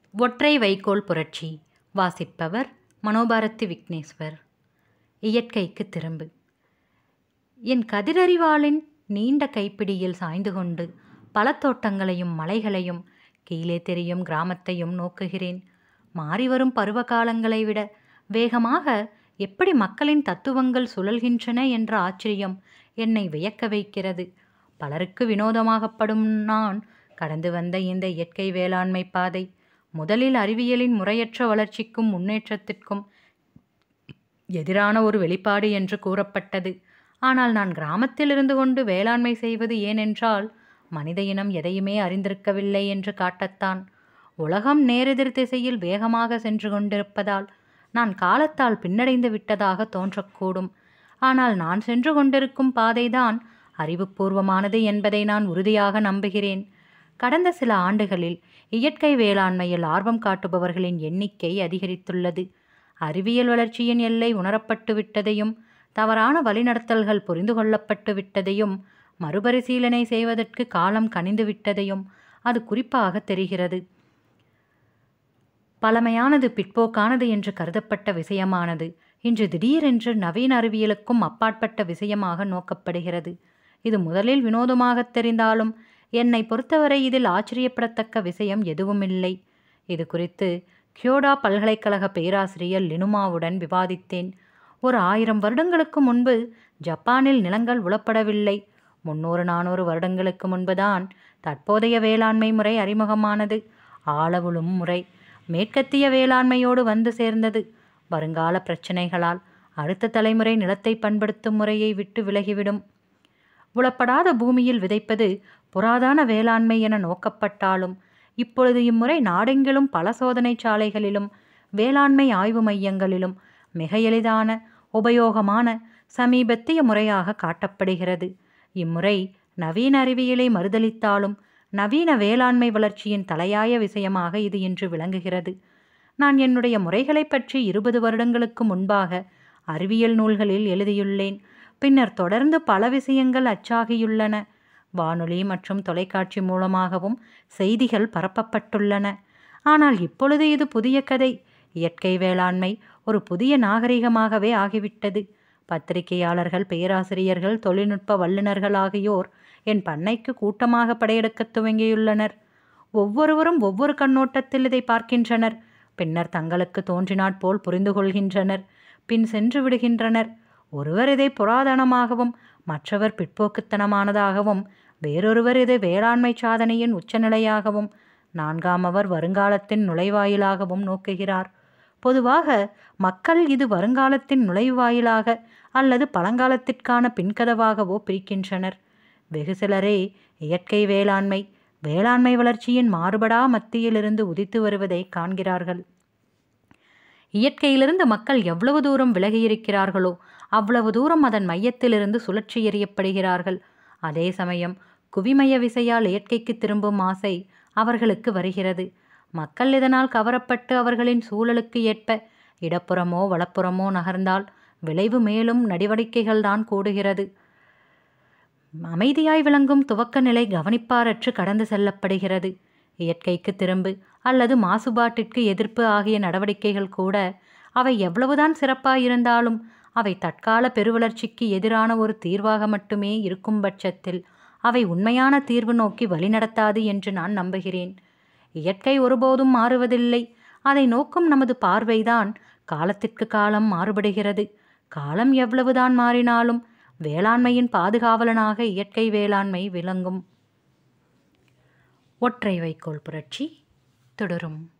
ஒற்றை வைக்கோல் புரட்சி வாசிப்பவர் மனோபாரதி விக்னேஸ்வர் இயற்கைக்கு திரும்பு என் கதிரறிவாளின் நீண்ட கைப்பிடியில் சாய்ந்து கொண்டு பழத்தோட்டங்களையும் மலைகளையும் கீழே தெரியும் கிராமத்தையும் நோக்குகிறேன் மாறிவரும் பருவ காலங்களை விட வேகமாக எப்படி மக்களின் தத்துவங்கள் சுழல்கின்றன என்ற ஆச்சரியம் என்னை வியக்க வைக்கிறது பலருக்கு வினோதமாகப்படும் நான் கடந்து வந்த இந்த இயற்கை வேளாண்மை பாதை முதலில் அறிவியலின் முறையற்ற வளர்ச்சிக்கும் முன்னேற்றத்திற்கும் எதிரான ஒரு வெளிப்பாடு என்று கூறப்பட்டது ஆனால் நான் கிராமத்தில் இருந்து கொண்டு வேளாண்மை செய்வது ஏனென்றால் மனித இனம் எதையுமே அறிந்திருக்கவில்லை என்று காட்டத்தான் உலகம் நேரெதிர் திசையில் வேகமாக சென்று கொண்டிருப்பதால் நான் காலத்தால் பின்னடைந்து விட்டதாக தோன்றக்கூடும் ஆனால் நான் சென்று கொண்டிருக்கும் பாதைதான் அறிவுபூர்வமானது என்பதை நான் உறுதியாக நம்புகிறேன் கடந்த சில ஆண்டுகளில் இயற்கை வேளாண்மையில் ஆர்வம் காட்டுபவர்களின் எண்ணிக்கை அதிகரித்துள்ளது அறிவியல் வளர்ச்சியின் எல்லை உணரப்பட்டு விட்டதையும் தவறான வழிநடத்தல்கள் புரிந்து கொள்ளப்பட்டு விட்டதையும் மறுபரிசீலனை செய்வதற்கு காலம் கனிந்து விட்டதையும் அது குறிப்பாக தெரிகிறது பழமையானது பிற்போக்கானது என்று கருதப்பட்ட விஷயமானது இன்று திடீரென்று நவீன அறிவியலுக்கும் அப்பாற்பட்ட விஷயமாக நோக்கப்படுகிறது இது முதலில் வினோதமாகத் தெரிந்தாலும் என்னை பொறுத்தவரை இதில் ஆச்சரியப்படத்தக்க விஷயம் எதுவுமில்லை இது குறித்து கியோடா பல்கலைக்கழக பேராசிரியர் லினுமாவுடன் விவாதித்தேன் ஒரு ஆயிரம் வருடங்களுக்கு முன்பு ஜப்பானில் நிலங்கள் உளப்படவில்லை முன்னூறு நானூறு வருடங்களுக்கு முன்புதான் தற்போதைய வேளாண்மை முறை அறிமுகமானது ஆளவுளும் முறை மேற்கத்திய வேளாண்மையோடு வந்து சேர்ந்தது வருங்கால பிரச்சனைகளால் அடுத்த தலைமுறை நிலத்தை பண்படுத்தும் முறையை விட்டு விலகிவிடும் உளப்படாத பூமியில் விதைப்பது புராதான வேளாண்மை என நோக்கப்பட்டாலும் இப்பொழுது இம்முறை நாடெங்கிலும் பல சோதனை சாலைகளிலும் வேளாண்மை ஆய்வு மையங்களிலும் மிக எளிதான உபயோகமான சமீபத்திய முறையாக காட்டப்படுகிறது இம்முறை நவீன அறிவியலை மறுதளித்தாலும் நவீன வேளாண்மை வளர்ச்சியின் தலையாய விஷயமாக இது இன்று விளங்குகிறது நான் என்னுடைய முறைகளை பற்றி இருபது வருடங்களுக்கு முன்பாக அறிவியல் நூல்களில் எழுதியுள்ளேன் பின்னர் தொடர்ந்து பல விஷயங்கள் அச்சாகியுள்ளன வானொலி மற்றும் தொலைக்காட்சி மூலமாகவும் செய்திகள் பரப்பப்பட்டுள்ளன ஆனால் இப்பொழுது இது புதிய கதை இயற்கை வேளாண்மை ஒரு புதிய நாகரிகமாகவே ஆகிவிட்டது பத்திரிகையாளர்கள் பேராசிரியர்கள் தொழில்நுட்ப வல்லுநர்கள் ஆகியோர் என் பண்ணைக்கு கூட்டமாக படையெடுக்கத் துவங்கியுள்ளனர் ஒவ்வொருவரும் ஒவ்வொரு கண்ணோட்டத்தில் இதை பார்க்கின்றனர் பின்னர் தங்களுக்கு தோன்றினாற் போல் புரிந்து கொள்கின்றனர் பின் சென்று விடுகின்றனர் ஒருவர் இதை புராதனமாகவும் மற்றவர் பிற்போக்குத்தனமானதாகவும் வேறொருவர் இதை வேளாண்மை சாதனையின் உச்சநிலையாகவும் நான்காமவர் வருங்காலத்தின் நுழைவாயிலாகவும் நோக்குகிறார் பொதுவாக மக்கள் இது வருங்காலத்தின் நுழைவாயிலாக அல்லது பழங்காலத்திற்கான பின்கதவாகவோ பிரிக்கின்றனர் வெகு சிலரே இயற்கை வேளாண்மை வேளாண்மை வளர்ச்சியின் மாறுபடா மத்தியிலிருந்து உதித்து வருவதை காண்கிறார்கள் இயற்கையிலிருந்து மக்கள் எவ்வளவு தூரம் விலகியிருக்கிறார்களோ அவ்வளவு தூரம் அதன் மையத்திலிருந்து சுழற்சி எறியப்படுகிறார்கள் அதே சமயம் குவிமைய விசையால் இயற்கைக்கு திரும்பும் ஆசை அவர்களுக்கு வருகிறது மக்கள் இதனால் கவரப்பட்டு அவர்களின் சூழலுக்கு ஏற்ப இடப்புறமோ வலப்புறமோ நகர்ந்தால் விளைவு மேலும் நடவடிக்கைகள்தான் கூடுகிறது அமைதியாய் விளங்கும் துவக்க நிலை கவனிப்பாரற்று கடந்து செல்லப்படுகிறது இயற்கைக்கு திரும்பு அல்லது மாசுபாட்டிற்கு எதிர்ப்பு ஆகிய நடவடிக்கைகள் கூட அவை எவ்வளவுதான் சிறப்பாயிருந்தாலும் அவை தற்கால பெருவளர்ச்சிக்கு எதிரான ஒரு தீர்வாக மட்டுமே இருக்கும் பட்சத்தில் அவை உண்மையான தீர்வு நோக்கி வழிநடத்தாது என்று நான் நம்புகிறேன் இயற்கை ஒருபோதும் மாறுவதில்லை அதை நோக்கும் நமது பார்வைதான் காலத்திற்கு காலம் மாறுபடுகிறது காலம் எவ்வளவுதான் மாறினாலும் வேளாண்மையின் பாதுகாவலனாக இயற்கை வேளாண்மை விளங்கும் ஒற்றை வைக்கோல் புரட்சி தொடரும்